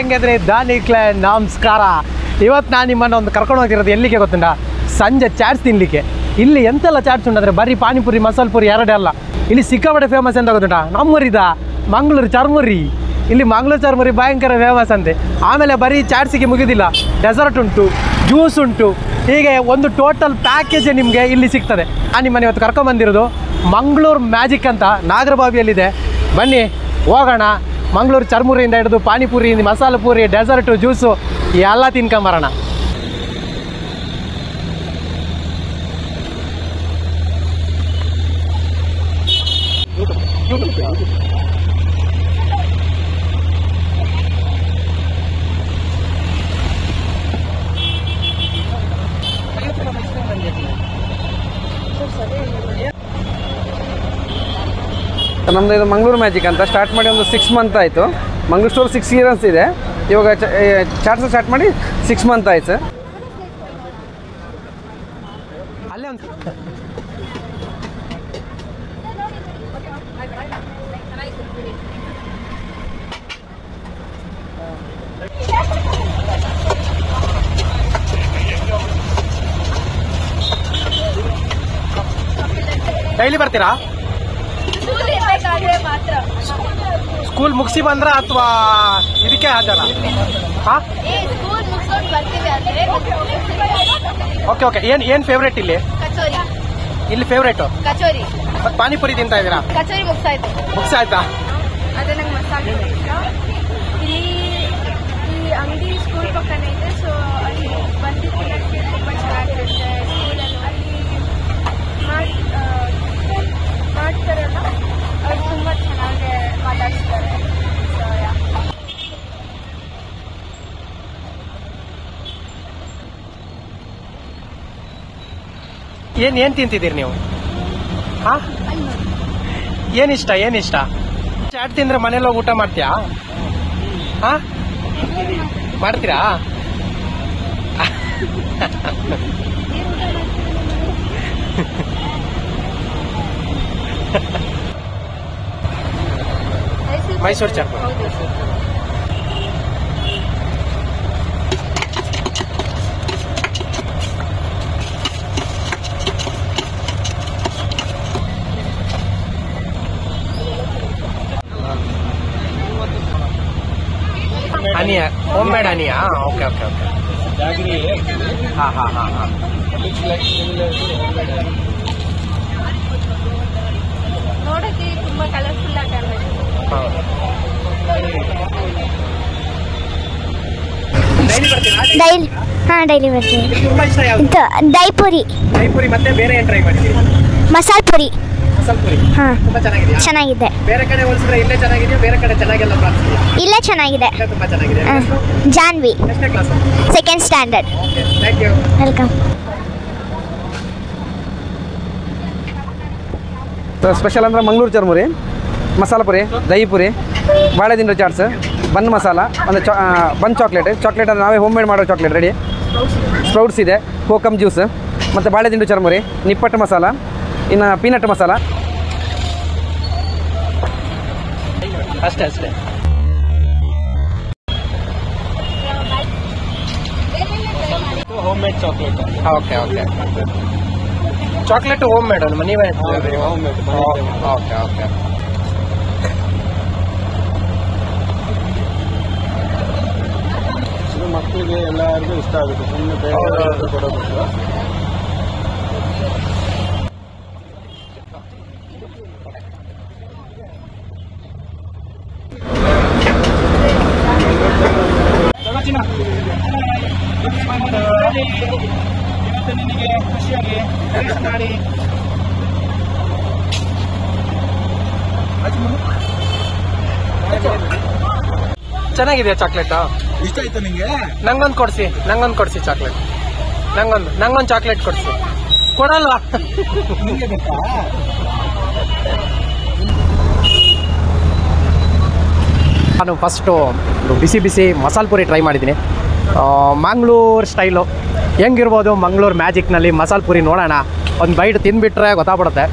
ಹೆಂಗಿದ್ರೆ ದಾನಿಕ್ಲೆ ನಮಸ್ಕಾರ ಇವತ್ತು ನಾನು ನಿಮ್ಮನ್ನು ಒಂದು ಕರ್ಕೊಂಡು ಹೋಗ್ತಿರೋದು ಎಲ್ಲಿಗೆ ಗೊತ್ತುಂಟ ಸಂಜೆ ಚಾಟ್ಸ್ ತಿನ್ಲಿಕ್ಕೆ ಇಲ್ಲಿ ಎಂತೆಲ್ಲ ಚಾಟ್ಸ್ ಉಂಟಂದ್ರೆ ಬರೀ ಪಾನಿಪುರಿ ಮಸಾಲೆ ಪುರಿ ಎರಡೇ ಅಲ್ಲ ಇಲ್ಲಿ ಸಿಕ್ಕಾಪಟ್ಟೆ ಫೇಮಸ್ ಅಂತ ಗೊತ್ತುಂಟ ನಮ್ಮೂರಿದ ಮಂಗಳೂರು ಚರ್ಮುರಿ ಇಲ್ಲಿ ಮಂಗಳೂರು ಚರ್ಮುರಿ ಭಯಂಕರ ಫೇಮಸ್ ಅಂತೆ ಆಮೇಲೆ ಬರೀ ಚಾಟ್ಸಿಗೆ ಮುಗಿದಿಲ್ಲ ಡೆಸರ್ಟ್ ಉಂಟು ಜ್ಯೂಸ್ ಉಂಟು ಹೀಗೆ ಒಂದು ಟೋಟಲ್ ಪ್ಯಾಕೇಜ್ ನಿಮಗೆ ಇಲ್ಲಿ ಸಿಗ್ತದೆ ನಾನು ನಿಮ್ಮನ್ನು ಇವತ್ತು ಕರ್ಕೊಂಬಂದಿರೋದು ಮಂಗಳೂರು ಮ್ಯಾಜಿಕ್ ಅಂತ ನಾಗರಬಾವಿಯಲ್ಲಿದೆ ಬನ್ನಿ ಹೋಗೋಣ ಮಂಗಳೂರು ಚರ್ಮುರಿಯಿಂದ ಹಿಡಿದು ಪಾನಿಪುರಿ ಮಸಾಲೆ ಪೂರಿ ಡೆಸರ್ಟು ಜ್ಯೂಸು ಎಲ್ಲ ತಿನ್ಕೊಂಬರೋಣ ನಮ್ಮದು ಇದು ಮಂಗಳೂರು ಮ್ಯಾಜಿಕ್ ಅಂತ ಸ್ಟಾರ್ಟ್ ಮಾಡಿ ಒಂದು ಸಿಕ್ಸ್ ಮಂತ್ ಆಯಿತು ಮಂಗಳೂರು ಸ್ಟೋರ್ ಸಿಕ್ಸ್ ಇಯರ್ಸ್ ಇದೆ ಇವಾಗ ಚಾಟ್ಸ್ ಸ್ಟಾರ್ಟ್ ಮಾಡಿ ಸಿಕ್ಸ್ ಮಂತ್ ಆಯ್ತು ಸರ್ ಅಲ್ಲೇ ಒಂದು ಡೈಲಿ ಬರ್ತೀರಾ ಸ್ಕೂಲ್ ಇರ್ಬೇಕಾದ್ರೆ ಮಾತ್ರ ಸ್ಕೂಲ್ ಮುಗಿಸಿ ಬಂದ್ರ ಅಥವಾ ಇದಕ್ಕೆ ಹಾಜರ ಹಾ ಏ ಸ್ಕೂಲ್ ಮುಗಿಸ್ಕೊಂಡು ಬರ್ತೀವಿ ಅಂದ್ರೆ ಓಕೆ ಓಕೆ ಏನ್ ಏನ್ ಫೇವ್ರೇಟ್ ಇಲ್ಲಿ ಕಚೋರಿ ಇಲ್ಲಿ ಫೇವ್ರೇಟ್ ಕಚೋರಿ ಮತ್ತೆ ಪಾನಿಪುರಿ ತಿಂತಾ ಇದೀರಾ ಕಚೋರಿ ಮುಗಿಸಾಯ್ತು ಮುಗಿಸಿ ಆಯ್ತಾ ಅದೇ ನಂಗೆ ಮಸಾಲೆ ಇಷ್ಟ ಇಲ್ಲಿ ಈ ಅಂಗಡಿ ಸ್ಕೂಲ್ ಪಕ್ಕನೇ ಇದೆ ಸೊ ಅಲ್ಲಿ ಬಂದು ತಿನ್ನಕ್ಕೆ ತುಂಬ ಚೆನ್ನಾಗಿರುತ್ತೆ ಸ್ಕೂಲಲ್ಲಿ ಅಲ್ಲಿ ಮಾಡ್ ಆ, ಮಾಡ್ತಾರಲ್ಲ ಅವ್ರು ತುಂಬ ಚೆನ್ನಾಗಿ ಮಾತಾಡಿಸ್ತಾರೆ ಸೊ ಯಾ ಏನ್ ಏನ್ ತಿಂತಿದ್ದೀರಿ ನೀವು ಹಾ ಏನ್ ಇಷ್ಟ ಏನ್ ಇಷ್ಟ ಚಾಟ್ ತಿಂದ್ರೆ ಮನೇಲಿ ಹೋಗಿ ಊಟ ಮಾಡ್ತೀಯಾ ಹಾ ಮಾಡ್ತೀರಾ ಮೈಸೂರು ಚಾಟ್ ಹೌದು ಹನಿಯ ಹೋಮ್ ಮೇಡ್ ಹನಿಯಾ ಓಕೆ ಓಕೆ ಓಕೆ ಹಾ ಹಾ ಹಾ ಹಾ ನೋಡೋಕ್ಕೆ ತುಂಬ ಕಲರ್ಫುಲ್ ಆಗಿ ಕಾಣಬೇಕು ಹೌದು ಡೈಲಿ ಬರ್ತೀರಾ ಡೈಲಿ ಹಾಂ ಡೈಲಿ ಬರ್ತೀವಿ ತುಂಬಾ ಇಷ್ಟ ಯಾವ್ದು ಇದು ದೈಪುರಿ ದೈಪುರಿ ಮತ್ತೆ ಬೇರೆ ಏನ್ ಟ್ರೈ ಮಾಡಿದ್ದೀರಿ ಮಸಾಲೆ ಪುರಿ ಮಸಾಲೆ ಪುರಿ ಹಾಂ ತುಂಬಾ ಚೆನ್ನಾಗಿದೆಯಾ ಚೆನ್ನಾಗಿದೆ ಬೇರೆ ಕಡೆ ಹೋಲಿಸಿದ್ರೆ ಇಲ್ಲೇ ಚೆನ್ನಾಗಿದೆಯಾ ಬೇರೆ ಕಡೆ ಚೆನ್ನಾಗೆಲ್ಲ ಪ್ರಾಪ್ತಿದೆಯಾ ಇಲ್ಲೇ ಚೆನ್ನಾಗಿದೆ ಇಲ್ಲೇ ತುಂಬಾ ಚೆನ್ನಾಗಿದೆ ಹಾಂ ಜಾನ್ವಿ ಎಷ್ಟನೇ class second standard okay thank you welcome special ಅಂದ್ರೆ ಮಂಗಳೂರು ಚರ್ಮುರಿ ಮಸಾಲ ಪುರಿ ದಹಿ ಪುರಿ ಬಾಳೆ ದಿಂಡು ಚಾಟ್ಸ್ ಬನ್ ಮಸಾಲ ಅಂದರೆ ಚಾ ಬನ್ ಚಾಕ್ಲೇಟ್ ಚಾಕ್ಲೇಟ್ ಅಂದರೆ ನಾವೇ ಹೋಮ್ ಮೇಡ್ ಮಾಡೋ ಚಾಕ್ಲೇಟ್ ರೆಡಿ ಸ್ಪ್ರೌಟ್ಸ್ ಇದೆ ಕೋಕಮ್ ಜ್ಯೂಸ್ ಮತ್ತು ಬಾಳೆ ದಿಂಡು ಚರ್ಮುರಿ ನಿಪ್ಪಟ್ಟು ಮಸಾಲ ಇನ್ನು ಪೀನಟ್ ಮಸಾಲ ಅಷ್ಟೇ ಅಷ್ಟೇ home made chocolate okay okay chocolate home made ಅಲ್ವಾ ನೀವೇ ಓಕೆ ಓಕೆ ಮಕ್ಕಳಿಗೆ ಎಲ್ಲರಿಗೂ ಇಷ್ಟ ಆಗುತ್ತೆ ಸುಮ್ಮನೆ ಬೇರೆ ಹೌದು, ಹೌದು. ಕೊಡೋದು ಚೆನ್ನಾಗಿದೆಯಾ ಚಾಕ್ಲೇಟ್ ಇಷ್ಟ ಆಯ್ತಾ ನಿಂಗೆ ನಂಗೊಂದು ಕೊಡ್ಸಿ ನಂಗೊಂದು ಕೊಡ್ಸಿ ಚಾಕ್ಲೇಟ್ ನಂಗೊಂದು ನಂಗೊಂದು ಚಾಕ್ಲೇಟ್ ಕೊಡ್ಸಿ ಕೊಡಲ್ವಾ ನಿಂಗೆ ಬೇಕಾ ನಾನು ಫಸ್ಟು ಬಿಸಿ ಬಿಸಿ ಮಸಾಲೆ ಪುರಿ ಟ್ರೈ ಮಾಡಿದ್ದೀನಿ ಮಂಗಳೂರು ಸ್ಟೈಲು ಹೆಂಗಿರ್ಬೋದು ಮಂಗಳೂರು ಮ್ಯಾಜಿಕ್ನಲ್ಲಿ ಮಸಾಲೆ ಪುರಿ ನೋಡೋಣ ಒಂದು ಬೈಟ್ ತಿಂದ್ಬಿಟ್ರೆ ಗೊತ್ತಾಗ್ಬಿಡುತ್ತೆ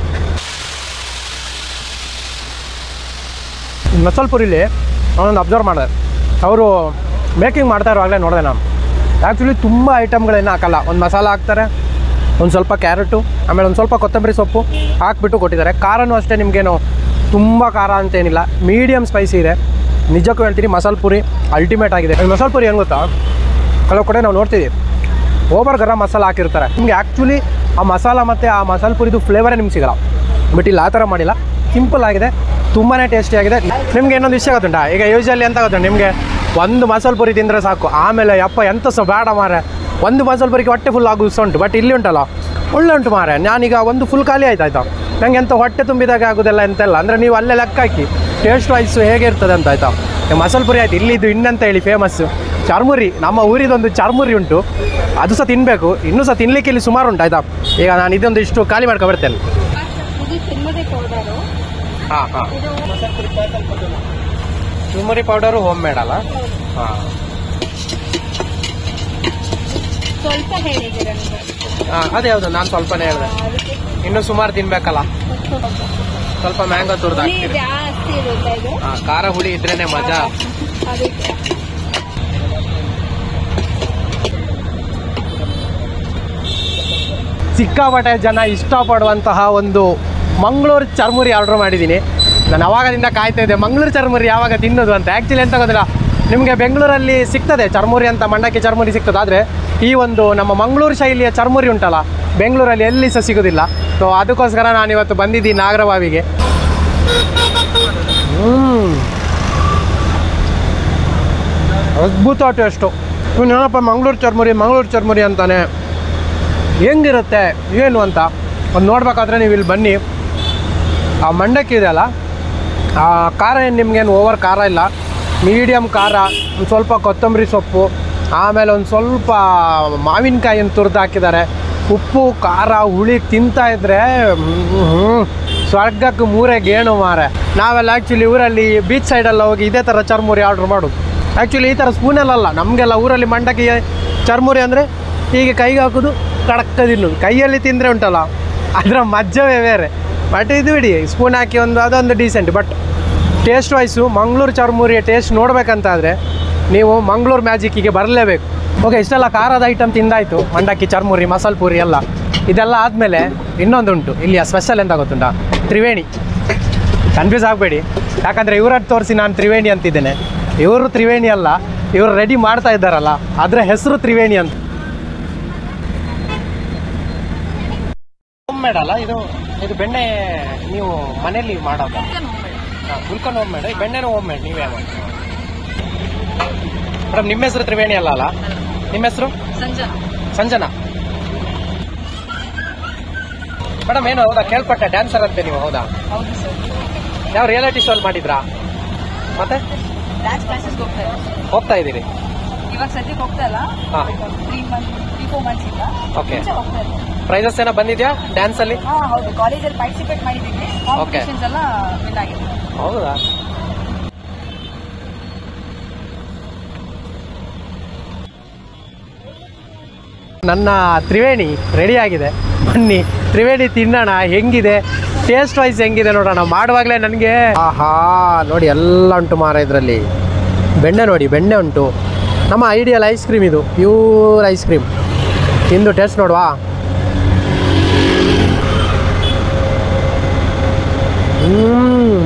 ಮಸಾಲೆ ಪುರಿಲಿ ನಾನೊಂದು ಅಬ್ಸರ್ವ್ ಮಾಡಿದೆ ಅವರು ಮೇಕಿಂಗ್ ಮಾಡ್ತಾ ಇರುವಾಗಲೇ ನೋಡಿದೆ ನಾನು ಆ್ಯಕ್ಚುಲಿ ತುಂಬ ಐಟಮ್ಗಳೇನು ಹಾಕಲ್ಲ ಒಂದು ಮಸಾಲ ಹಾಕ್ತಾರೆ ಒಂದು ಸ್ವಲ್ಪ ಕ್ಯಾರೆಟು ಆಮೇಲೆ ಒಂದು ಸ್ವಲ್ಪ ಕೊತ್ತಂಬರಿ ಸೊಪ್ಪು ಹಾಕ್ಬಿಟ್ಟು ಕೊಟ್ಟಿದ್ದಾರೆ ಖಾರನೂ ಅಷ್ಟೇ ನಿಮಗೇನು ತುಂಬ ಖಾರ ಅಂತೇನಿಲ್ಲ ಮೀಡಿಯಮ್ ಸ್ಪೈಸಿ ಇದೆ ನಿಜಕ್ಕೂ ಹೇಳ್ತೀನಿ ಮಸಾಲೆ ಪುರಿ ಅಲ್ಟಿಮೇಟ್ ಆಗಿದೆ ಈ ಮಸಾಲೆ ಪುರಿ ಏನು ಗೊತ್ತಾ ಕೆಲವು ಕಡೆ ನಾವು ನೋಡ್ತೀವಿ ಓವರ್ ಗರಂ ಮಸಾಲ ಹಾಕಿರ್ತಾರೆ ನಿಮಗೆ ಆ್ಯಕ್ಚುಲಿ ಆ ಮಸಾಲ ಮತ್ತು ಆ ಮಸಾಲೆ ಪುರಿದು ಫ್ಲೇವರೇ ನಿಮ್ಗೆ ಸಿಗಲ್ಲ ಬಟ್ ಇಲ್ಲಿ ಆ ಥರ ಮಾಡಿಲ್ಲ ಸಿಂಪಲ್ ಆಗಿದೆ ತುಂಬಾ ಟೇಸ್ಟಿಯಾಗಿದೆ ನಿಮ್ಗೆ ಇನ್ನೊಂದು ವಿಷಯ ಗೊತ್ತುಂಟಾ ಈಗ ಯೂಶಲಿ ಅಂತ ಗೊತ್ತುಂಟು ನಿಮಗೆ ಒಂದು ಮಸಾಲೆ ಪುರಿ ತಿಂದರೆ ಸಾಕು ಆಮೇಲೆ ಯಪ್ಪ ಎಂತ ಸಹ ಬೇಡ ಮಾರೆ ಒಂದು ಮಸಾಲೆ ಪುರಿಗೆ ಹೊಟ್ಟೆ ಫುಲ್ ಆಗು ಉಂಟು ಬಟ್ ಇಲ್ಲಿ ಉಂಟಲ್ಲ ಒಳ್ಳೆ ಉಂಟು ಮಾರೆ ನಾನೀಗ ಒಂದು ಫುಲ್ ಖಾಲಿ ಆಯ್ತು ಆಯ್ತಾ ನಂಗೆ ಎಂತ ಹೊಟ್ಟೆ ತುಂಬಿದಾಗ ಆಗೋದೆಲ್ಲ ಎಂತೆಲ್ಲ ಅಂದರೆ ನೀವು ಅಲ್ಲೇ ಲೆಕ್ಕ ಹಾಕಿ ಟೇಸ್ಟ್ ವೈಸು ಹೇಗೆ ಇರ್ತದೆ ಅಂತ ಆಯ್ತಾ ಈಗ ಮಸಾಲೆ ಪುರಿ ಆಯ್ತು ಇಲ್ಲಿದ್ದು ಇನ್ನಂತ ಹೇಳಿ ಫೇಮಸ್ಸು ಚರ್ಮುರಿ ನಮ್ಮ ಊರಿದೊಂದು ಚರ್ಮುರಿ ಉಂಟು ಅದು ಸಹ ತಿನ್ನಬೇಕು ಇನ್ನೂ ಸಹ ತಿನ್ನಲಿಕ್ಕೆ ಇಲ್ಲಿ ಸುಮಾರು ಉಂಟು ಆಯ್ತಾ ಈಗ ನಾನು ಇದೊಂದು ಇಷ್ಟು ಖಾಲಿ ಮಾಡ್ಕೊ ಬರ್ತೇನೆ ಇದು ತಿರುಮದೆ ಪೌಡರು ಹಾಂ ಹಾಂ ಇದು ಚುರ್ಮುರಿ ಪೌಡರು ಹೋಮ್ ಮೇಡ್ ಅಲ್ಲ ಹಾಂ ಸ್ವಲ್ಪ ಹೇಳಿದ್ದೀರ ನೀವು ಹಾಂ ಅದೇ ಹೌದು ನಾನು ಸ್ವಲ್ಪನೇ ಹೇಳಿದೆ ಅದಕ್ಕೆ ಇನ್ನೂ ಸುಮಾರು ತಿನ್ಬೇಕಲ್ಲ ಸ್ವಲ್ಪ ಮ್ಯಾಂಗೋ ತುರ್ದು ಹುಳಿ ಹಾಕ್ತೀರಿ ಜಾಸ್ತಿ ಇರುತ್ತೆ ಇದು ಹಾಂ ಖಾರ ಹುಳಿ ಇದ್ರೇನೆ ಮಜಾ ಅದಕ್ಕೆ ಸಿಕ್ಕಾಪಟ್ಟೆ ಜನ ಇಷ್ಟಪಡುವಂತಹ ಒಂದು ಮಂಗಳೂರು ಚರ್ಮುರಿ ಆರ್ಡರ್ ಮಾಡಿದ್ದೀನಿ ನಾನು ಅವಾಗದಿಂದ ಕಾಯ್ತಾ ಇದ್ದೆ ಮಂಗಳೂರು ಚರ್ಮುರಿ ಯಾವಾಗ ತಿನ್ನೋದು ಅಂತ ಆ್ಯಕ್ಚುಲಿ ಎಂತ ಗೊತ್ತಿಲ್ಲ ನಿಮಗೆ ಬೆಂಗಳೂರಲ್ಲಿ ಸಿಗ್ತದೆ ಚರ್ಮುರಿ ಅಂತ ಮಂಡಕ್ಕಿ ಚರ್ಮುರಿ ಸಿಗ್ತದೆ ಆದರೆ ಈ ಒಂದು ನಮ್ಮ ಮಂಗಳೂರು ಶೈಲಿಯ ಚರ್ಮುರಿ ಉಂಟಲ್ಲ ಬೆಂಗಳೂರಲ್ಲಿ ಎಲ್ಲಿ ಸಹ ಸಿಗೋದಿಲ್ಲ ಸೊ ಅದಕ್ಕೋಸ್ಕರ ನಾನು ಇವತ್ತು ಬಂದಿದ್ದೀನಿ ನಾಗರಬಾವಿಗೆ ಹ್ಞೂ ಅದ್ಭುತ ಟೇಸ್ಟು ಇವ್ನು ಏನಪ್ಪ ಮಂಗಳೂರು ಚರ್ಮುರಿ ಮಂಗಳೂರು ಚರ್ಮುರಿ ಅಂತಾನೆ ಹೆಂಗಿರುತ್ತೆ ಏನು ಅಂತ ಒಂದು ನೋಡ್ಬೇಕಾದ್ರೆ ನೀವು ಇಲ್ಲಿ ಬನ್ನಿ ಆ ಮಂಡಕ್ಕಿ ಇದೆಯಲ್ಲ ಆ ಖಾರ ಏನು ನಿಮ್ಗೇನು ಓವರ್ ಖಾರ ಇಲ್ಲ ಮೀಡಿಯಮ್ ಖಾರ ಒಂದು ಸ್ವಲ್ಪ ಕೊತ್ತಂಬರಿ ಸೊಪ್ಪು ಆಮೇಲೆ ಒಂದು ಸ್ವಲ್ಪ ಮಾವಿನಕಾಯಿಯನ್ನು ತುರಿದು ಹಾಕಿದ್ದಾರೆ ಉಪ್ಪು ಖಾರ ಹುಳಿ ತಿಂತಾ ಇದ್ರೆ ಹ್ಮ್, ಸ್ವರ್ಗಕ್ಕೆ ಮೂರೇ ಗೇಣು ಮಾರೆ ನಾವೆಲ್ಲ ಆ್ಯಕ್ಚುಲಿ ಊರಲ್ಲಿ ಬೀಚ್ ಸೈಡೆಲ್ಲ ಹೋಗಿ ಇದೇ ಥರ ಚರ್ಮುರಿ ಆರ್ಡ್ರ್ ಮಾಡೋದು ಆ್ಯಕ್ಚುಲಿ ಈ ಥರ ಸ್ಪೂನಲ್ಲಲ್ಲ ನಮಗೆಲ್ಲ ಊರಲ್ಲಿ ಮಂಡಕ್ಕಿ ಚರ್ಮುರಿ ಅಂದರೆ ಹೀಗೆ ಕೈಗೆ ಹಾಕೋದು ಕಡಕ್ಕ ತಿನ್ನೋದು ಕೈಯಲ್ಲಿ ತಿಂದರೆ ಉಂಟಲ್ಲ ಅದರ ಮಜ್ಜವೇ ಬೇರೆ ಬಟ್ ಇದು ಬಿಡಿ ಸ್ಪೂನ್ ಹಾಕಿ ಒಂದು ಅದೊಂದು decent but taste wise Mangaluru ಚರ್ಮುರಿಯ ಟೇಸ್ಟ್ ನೋಡಬೇಕಂತಾದರೆ ನೀವು ಮಂಗಳೂರು ಮ್ಯಾಜಿಕ್ಕಿಗೆ ಬರಲೇಬೇಕು ಓಕೆ ಇಷ್ಟೆಲ್ಲ ಖಾರದ ಐಟಮ್ ತಿಂದಾಯಿತು ಮಂಡಕ್ಕಿ ಚರ್ಮುರಿ ಮಸಾಲೆ ಪೂರಿ ಎಲ್ಲ ಇದೆಲ್ಲ ಆದಮೇಲೆ ಇನ್ನೊಂದುಂಟು ಇಲ್ಲಿಯ ಸ್ಪೆಷಲ್ ಎಂತ ಗೊತ್ತುಂಟಾ ತ್ರಿವೇಣಿ ಕನ್ಫ್ಯೂಸ್ ಆಗಬೇಡಿ ಯಾಕಂದರೆ ಇವರದ್ದು ತೋರಿಸಿ ನಾನು ತ್ರಿವೇಣಿ ಅಂತಿದ್ದೇನೆ ಇವರು ತ್ರಿವೇಣಿ ಅಲ್ಲ ಇವರು ರೆಡಿ ಮಾಡ್ತಾ ಇದ್ದಾರಲ್ಲ ಅದರ ಹೆಸರು ತ್ರಿವೇಣಿ ಅಂತ ಹೋಮ್ ಮೇಡ್ ಅಲ್ಲ ಇದು ಇದು ಬೆಣ್ಣೆ ನೀವು ಮನೆಯಲ್ಲಿ ಮಾಡೋದು ಗುಲ್ಕನ್ ಹೋಮ್ ಮೇಡ್ ಈ ಬೆಣ್ಣೆನೂ ಹೋಮ್ ಮೇಡ್ ನೀವೇ ಮಾಡಿ ಮೇಡಮ್ ನಿಮ್ಮ ಹೆಸರು ತ್ರಿವೇಣಿ ಅಲ್ಲ ಅಲ್ಲ ನಿಮ್ಮ ಹೆಸರು ಸಂಜನಾ ಮೇಡಮ್ ಏನು ಹೌದಾ ಕೇಳ್ಪಟ್ಟೆ ಡ್ಯಾನ್ಸರ್ ಅಂತೆ ನೀವು ಹೌದಾ ಹೌದು ಸರ್ ಯಾವ ರಿಯಾಲಿಟಿ ಶೋಲ್ ಮಾಡಿದ್ರಾ ಮತ್ತೆ ಡ್ಯಾನ್ಸ್ ಕ್ಲಾಸಸ್ ಹೋಗ್ತಾ ಇದ್ದಾರೆ ಹೋಗ್ತಾ ಇದ್ದೀರಿ ಇವಾಗ ಸದ್ಯಕ್ಕೆ ಹೋಗ್ತಾ ಇಲ್ಲ ಹಾ. Three month three four months ಇಂದ Okay. ಮುಂಚೆ ಹೋಗ್ತಾ ಇದ್ದಾರೆ ಪ್ರೈಸಸ್ ಏನೋ ಬಂದಿದ್ಯಾ ಡ್ಯಾನ್ಸ್ ಅಲ್ಲಿ ಹಾ ಹೌದು ಕಾಲೇಜಲ್ಲಿ ಪಾರ್ಟಿಸಿಪೇಟ್ ಮಾಡಿದ್ದೀವಿ ಕಾಂಪಿಟೇಷನ್ಸ್ ಎಲ್ಲ ವಿನ್ ಆಗಿದೆ ಹೌದಾ ನನ್ನ ತ್ರಿವೇಣಿ ರೆಡಿ ಆಗಿದೆ ಬನ್ನಿ ತ್ರಿವೇಣಿ ತಿನ್ನೋಣ ಹೆಂಗಿದೆ ಟೇಸ್ಟ್ ವೈಸ್ ಹೆಂಗಿದೆ ನೋಡೋಣ ಮಾಡುವಾಗಲೇ ನನಗೆ ಆಹಾ ನೋಡಿ ಎಲ್ಲ ಉಂಟು ಮಾರ ಇದರಲ್ಲಿ ಬೆಣ್ಣೆ ನೋಡಿ ಬೆಣ್ಣೆ ಉಂಟು ನಮ್ಮ ಐಡಿಯಲ್ ಐಸ್ ಕ್ರೀಮ್ ಇದು ಪ್ಯೂರ್ ಐಸ್ ಕ್ರೀಮ್ ತಿಂದು ಟೇಸ್ಟ್ ನೋಡುವಾ ಹ್ಮ್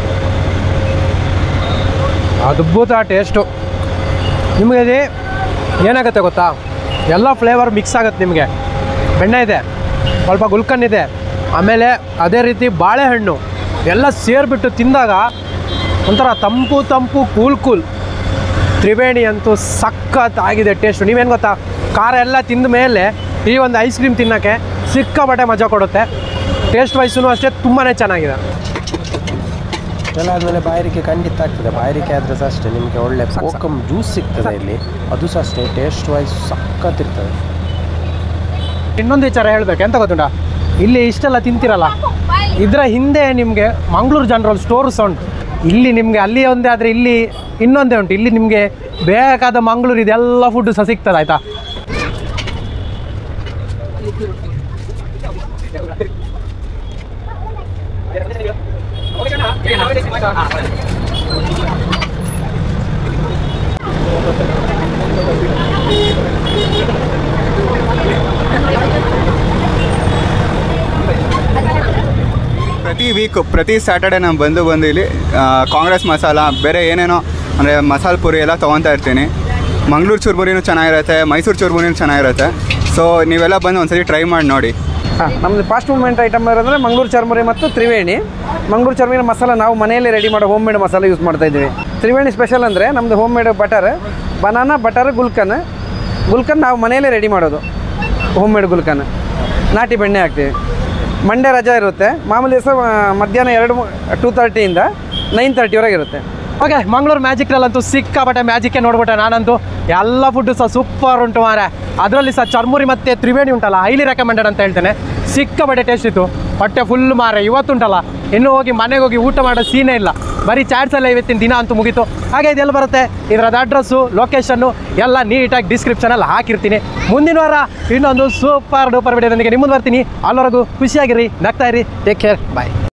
ಅದ್ಭುತ ಟೇಸ್ಟು ನಿಮಗೆ ಇದು ಏನಾಗುತ್ತೆ ಗೊತ್ತಾ ಎಲ್ಲ ಫ್ಲೇವರ್ ಮಿಕ್ಸ್ ಆಗುತ್ತೆ ನಿಮಗೆ ಬೆಣ್ಣೆ ಇದೆ ಸ್ವಲ್ಪ ಗುಲ್ಕನ್ ಇದೆ ಆಮೇಲೆ ಅದೇ ರೀತಿ ಬಾಳೆಹಣ್ಣು ಎಲ್ಲ ಸೇರಿಬಿಟ್ಟು ತಿಂದಾಗ ಒಂಥರ ತಂಪು ತಂಪು ಕೂಲ್ ಕೂಲ್ ತ್ರಿವೇಣಿ ಅಂತೂ ಸಖತ್ ಆಗಿದೆ ಟೇಸ್ಟು ನೀವೇನು ಗೊತ್ತಾ ಖಾರ ಎಲ್ಲ ತಿಂದ ಮೇಲೆ ಈ ಒಂದು ಐಸ್ ಕ್ರೀಮ್ ತಿನ್ನೋಕ್ಕೆ ಸಿಕ್ಕಾಪಟ್ಟೆ ಮಜಾ ಕೊಡುತ್ತೆ ಟೇಸ್ಟ್ ವೈಸೂ ಅಷ್ಟೇ ತುಂಬಾ ಚೆನ್ನಾಗಿದೆ ಎಲ್ಲ ಆದಮೇಲೆ ಬಾಯಾರಿಕೆ ಖಂಡಿತ ಆಗ್ತದೆ ಬಾಯಾರಿಕೆ ಆದರೆ ಸಹ ಅಷ್ಟೇ ನಿಮಗೆ ಒಳ್ಳೆ ಕೋಕಮ್ ಜ್ಯೂಸ್ ಸಿಗ್ತದೆ ಇಲ್ಲಿ ಅದು ಸಹ ಅಷ್ಟೇ ಟೇಸ್ಟ್ ವೈಸ್ ಸಖತ್ತಿರ್ತದೆ ಇನ್ನೊಂದು ವಿಚಾರ ಹೇಳ್ಬೇಕು ಎಂತ ಗೊತ್ತುಂಟ ಇಲ್ಲಿ ಇಷ್ಟೆಲ್ಲ ತಿಂತಿರಲ್ಲ ಇದರ ಹಿಂದೆ ನಿಮಗೆ ಮಂಗಳೂರು ಜನರಲ್ ಸ್ಟೋರ್ಸ್ ಉಂಟು ಇಲ್ಲಿ ನಿಮಗೆ ಅಲ್ಲಿ ಒಂದೇ ಆದರೆ ಇಲ್ಲಿ ಇನ್ನೊಂದೇ ಉಂಟು ಇಲ್ಲಿ ನಿಮಗೆ ಬೇಕಾದ ಮಂಗಳೂರು ಇದೆಲ್ಲ ಫುಡ್ ಸಹ ಸಿಗ್ತದೆ ಆಯ್ತಾ ವೀಕ್ ಪ್ರತಿ ಸ್ಯಾಟರ್ಡೆ ನಾನು ಬಂದು ಬಂದು ಇಲ್ಲಿ ಆ, ಕಾಂಗ್ರೆಸ್ ಮಸಾಲ ಬೇರೆ ಏನೇನೋ ಅಂದರೆ ಮಸಾಲೆ ಪುರಿ ಎಲ್ಲ ತೊಗೊತಾ ಇರ್ತೀನಿ ಮಂಗಳೂರು ಚುರ್ಮುರಿನೂ ಚೆನ್ನಾಗಿರುತ್ತೆ ಮೈಸೂರು ಚುರ್ಮುರಿನೂ ಚೆನ್ನಾಗಿರುತ್ತೆ ಸೊ ನೀವೆಲ್ಲ ಬಂದು ಒಂದ್ಸತಿ ಟ್ರೈ ಮಾಡಿ ನೋಡಿ ಹಾಂ ನಮ್ಮದು ಫಾಸ್ಟ್ ಮೂವ್ಮೆಂಟ್ ಐಟಮ್ ಅಂದರೆ ಮಂಗಳೂರು ಚರ್ಮುರಿ ಮತ್ತು ತ್ರಿವೇಣಿ ಮಂಗಳೂರು ಚರ್ಮುರಿ ಮಸಾಲ ನಾವು ಮನೆಯಲ್ಲೇ ರೆಡಿ ಮಾಡೋ ಹೋಮ್ ಮೇಡ್ ಮಸಾಲ ಯೂಸ್ ಮಾಡ್ತಾ ಇದ್ದೀವಿ ತ್ರಿವೇಣಿ ಸ್ಪೆಷಲ್ ಅಂದರೆ ನಮ್ಮದು home made butter banana butter gulkand gulkand ನಾವು ಮನೆಯಲ್ಲೇ ರೆಡಿ ಮಾಡೋದು ಹೋಮ್ ಮೇಡ್ ಗುಲ್ಕನ್ ನಾಟಿ ಬೆಣ್ಣೆ ಹಾಕ್ತೀವಿ ಮಂಡೇ ರಜಾ ಇರುತ್ತೆ ಮಾಮೂಲಿ ದಿವಸ ಮಧ್ಯಾಹ್ನ ಎರಡು ಟೂ ತರ್ಟಿಯಿಂದ ನೈನ್ ತರ್ಟಿವರೆಗೆ ಇರುತ್ತೆ ಓಕೆ ಮಂಗಳೂರು ಮ್ಯಾಜಿಕ್ನಲ್ಲಂತೂ ಸಿಕ್ಕಾಪಟ್ಟೆ ಮ್ಯಾಜಿಕ್ಕೆ ನೋಡ್ಬಿಟ್ಟೆ ನಾನಂತೂ ಎಲ್ಲ ಫುಡ್ಡು ಸಹ ಸೂಪರ್ ಉಂಟು ಮಾರೆ ಅದರಲ್ಲಿ ಸಹ ಚರ್ಮುರಿ ಮತ್ತು ತ್ರಿವೇಣಿ ಉಂಟಲ್ಲ ಹೈಲಿ ರೆಕಮೆಂಡೆಡ್ ಅಂತ ಹೇಳ್ತೇನೆ ಸಿಕ್ಕಾಪಟ್ಟೆ ಟೇಸ್ಟ್ ಇತ್ತು ಹೊಟ್ಟೆ ಫುಲ್ ಮಾರೆ ಇವತ್ತುಂಟಲ್ಲ ಇನ್ನೂ ಹೋಗಿ ಮನೆಗೆ ಹೋಗಿ ಊಟ ಮಾಡೋ ಸೀನೇ ಇಲ್ಲ ಬರೀ ಚಾಟ್ಸ್ ಎಲ್ಲ ಇವತ್ತಿನ ದಿನ ಅಂತೂ ಮುಗೀತು ಹಾಗೆ ಇದೆಲ್ಲ ಬರುತ್ತೆ ಇದರದ ಅಡ್ರೆಸ್ಸು ಲೊಕೇಶನ್ನು ಎಲ್ಲ ನೀಟಾಗಿ ಡಿಸ್ಕ್ರಿಪ್ಷನಲ್ಲಿ ಹಾಕಿರ್ತೀನಿ ಮುಂದಿನ ವಾರ ಇನ್ನೊಂದು ಸೂಪರ್ ಡೂಪರ್ ವಿಡಿಯೋದೊಂದಿಗೆ ನಿಮ್ಮದು ಬರ್ತೀನಿ ಅಲ್ಲಿವರೆಗೂ ಖುಷಿಯಾಗಿರಿ ನಗ್ತಾ ಇರಿ ಟೇಕ್ ಕೇರ್ ಬಾಯ್